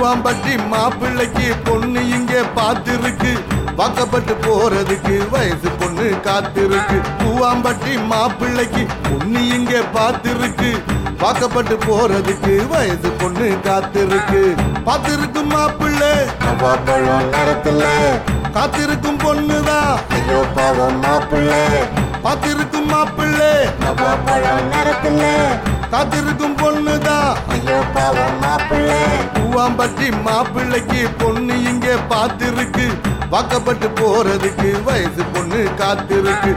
பூவாம்பட்டி மாப்பிள்ளைக்கு பொண்ணு இங்கே பார்த்திருக்கு வாக்கப்பட்டு போறதுக்கு வயசு பொண்ணு காத்திருக்கு பூவாம்பட்டி மாப்பிள்ளைக்கு பொண்ணு இங்கே பார்த்திருக்கு வாக்கப்பட்டு போறதுக்கு வயசு பொண்ணு காத்திருக்கு பார்த்திருக்கு மாப்பிள்ளை நவாப்பழம் நேரத்துல காத்திருக்கும் பொண்ணுதான் ஐயோ பாவம் மாப்பிள்ள பார்த்திருக்கும் மாப்பிள்ளை நவாப்பழம் நேரத்துல காத்திருக்கும் பொண்ணுதான் ஐயோ பாவம் மாப்பிள்ள பூவாம்பட்டி மாப்பிள்ளைக்கு பொண்ணு இங்கே பார்த்திருக்கு வாக்கப்பட்டு போறதுக்கு வயசு பொண்ணு காத்திருக்கு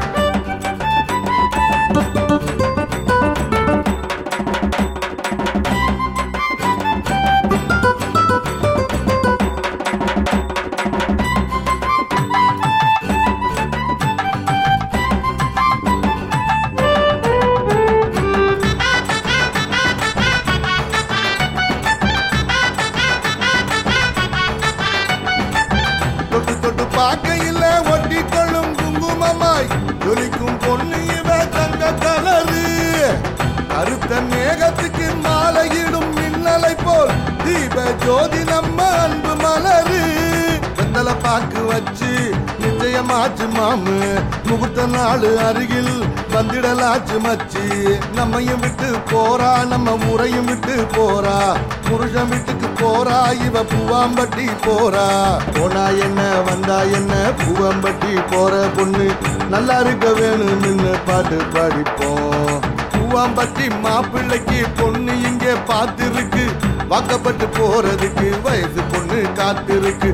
தொட்டு தொட்டு பார்க்கையில ஒட்டி கொள்ளும் குங்குமமாய் ஜொலிக்கும் பொண்ணு இவ தங்க கலரு கருத்த மேகத்துக்கு மாலையிடும் மின்னலை போல் தீப ஜோதி நம்ம அன்பு மலரு வெத்தலை பாக்கு வச்சு நிச்சயமாச்சு மாமு முகூர்த்த நாள் அருகில் வந்திடலாச்சு மச்சி நம்மையும் விட்டு போறா நம்ம ஊரையும் விட்டு போறா புருஷன் வீட்டுக்கு போறா இவ பூவாம்பட்டி போறா போனா என்ன வந்தா என்ன பூவாம்பட்டி போற பொண்ணு நல்லா இருக்க வேணும்னு பாட்டு பாடிப்போம் பூவாம்பட்டி மாப்பிள்ளைக்கு பொண்ணு இங்கே பார்த்திருக்கு வாக்கப்பட்டு போறதுக்கு வயசு பொண்ணு காத்திருக்கு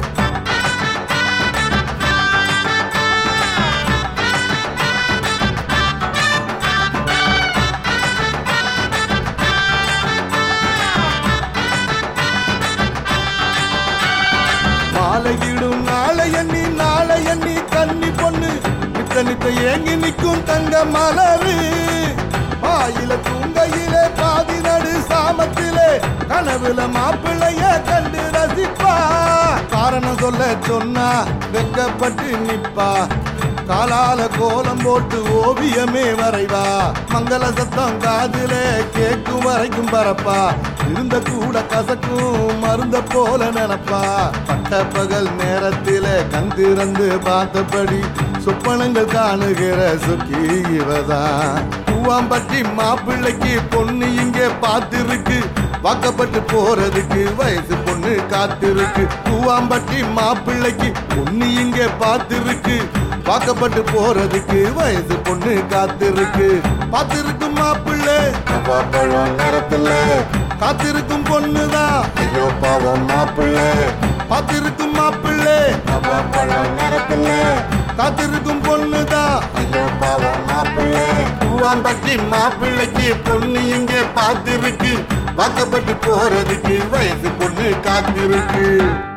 மாலையிடும் நாளை எண்ணி நாளை எண்ணி கன்னி பொண்ணு நித்த நித்த ஏங்கி நிற்கும் தங்க மலரு பாயில தூங்கையிலே பாதி நடு சாமத்திலே கனவுல மாப்பிள்ளைய கண்டு ரசிப்பா காரணம் சொல்ல சொன்னா வெக்கப்பட்டு நிப்பா காலால கோலம் போட்டு ஓவியமே வரைவா மங்கள சத்தம் காதுல கேக்கும் வரைக்கும் பரப்பா இருந்த கூட கசக்கும் மருந்த போல நினப்பா பட்ட பகல் நேரத்தில கண் திறந்து பார்த்தபடி சொப்பனங்கள் காணுகிற சுக்கி இவதான் பூவாம்பட்டி மாப்பிள்ளைக்கு பொண்ணு இங்கே பார்த்திருக்கு வாக்கப்பட்டு போறதுக்கு வயசு பொண்ணு காத்திருக்கு பூவாம்பட்டி மாப்பிள்ளைக்கு பொண்ணு இங்கே பார்த்திருக்கு வாக்கப்பட்டு போறதுக்கு வயசு பொண்ணு காத்திருக்கு பார்த்திருக்கு மாப்பிள்ளை நவாப்பழம் நேரத்துல காத்திருக்கும் பொண்ணுதான் ஐயோ பாவம் மாப்பிள்ள பார்த்திருக்கும் மாப்பிள்ளை நவாப்பழம் நேரத்துல காத்திருக்கும் பொண்ணுதான் ஐயோ பாவம் மாப்பிள்ள பூவாம்பட்டி மாப்பிள்ளைக்கு பொண்ணு இங்கே பார்த்திருக்கு வாக்கப்பட்டு போறதுக்கு வயசு பொண்ணு காத்திருக்கு